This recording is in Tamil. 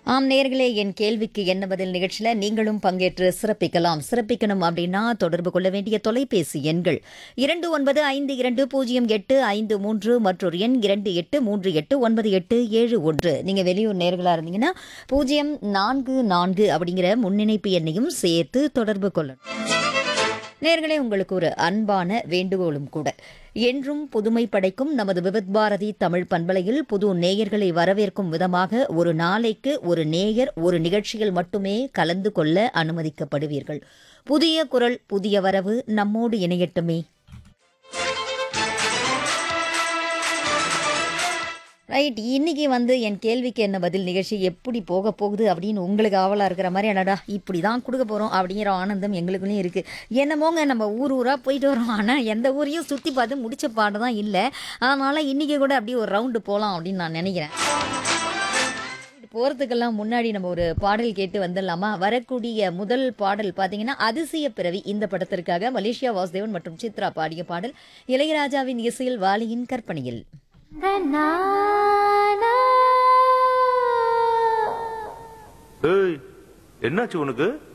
ஆம் நேர்களே என் கேள்விக்கு என்ன பதில் நிகழ்ச்சியில நீங்களும் பங்கேற்று சிறப்பிக்கலாம் சிறப்பிக்கணும் அப்படின்னா தொடர்பு கொள்ள வேண்டிய தொலைபேசி எண்கள் இரண்டு ஒன்பது ஐந்து இரண்டு பூஜ்ஜியம் எட்டு ஐந்து மூன்று மற்றொரு எண் இரண்டு எட்டு மூன்று எட்டு ஒன்பது எட்டு ஏழு ஒன்று நீங்க வெளியூர் நேர்களா இருந்தீங்கன்னா பூஜ்ஜியம் நான்கு நான்கு அப்படிங்கிற முன்னிணைப்பு எண்ணையும் சேர்த்து தொடர்பு கொள்ளணும் நேர்களே உங்களுக்கு ஒரு அன்பான வேண்டுகோளும் கூட என்றும் புதுமை படைக்கும் நமது விவித் பாரதி தமிழ் பண்பலையில் புது நேயர்களை வரவேற்கும் விதமாக ஒரு நாளைக்கு ஒரு நேயர் ஒரு நிகழ்ச்சியில் மட்டுமே கலந்து கொள்ள அனுமதிக்கப்படுவீர்கள் புதிய குரல் புதிய வரவு நம்மோடு இணையட்டுமே ரைட் இன்னைக்கு வந்து என் கேள்விக்கு என்ன பதில் நிகழ்ச்சி எப்படி போக போகுது அப்படின்னு உங்களுக்கு ஆவலா இருக்கிற மாதிரி என்னடா இப்படி தான் கொடுக்க போறோம் அப்படிங்கிற ஆனந்தம் எங்களுக்குள்ளேயும் இருக்கு என்னமோங்க நம்ம ஊர் ஊரா போயிட்டு வரோம் ஆனா எந்த ஊரையும் சுத்தி பார்த்து முடிச்ச பாடு தான் இல்லை அதனால இன்னைக்கு கூட அப்படியே ஒரு ரவுண்டு போகலாம் அப்படின்னு நான் நினைக்கிறேன் போகிறதுக்கெல்லாம் முன்னாடி நம்ம ஒரு பாடல் கேட்டு வந்துடலாமா வரக்கூடிய முதல் பாடல் பார்த்தீங்கன்னா அதிசய பிறவி இந்த படத்திற்காக மலேசியா வாசுதேவன் மற்றும் சித்ரா பாடிய பாடல் இளையராஜாவின் இசையில் வாலியின் கற்பனையில் ஏய் என்னாச்சு உனக்கு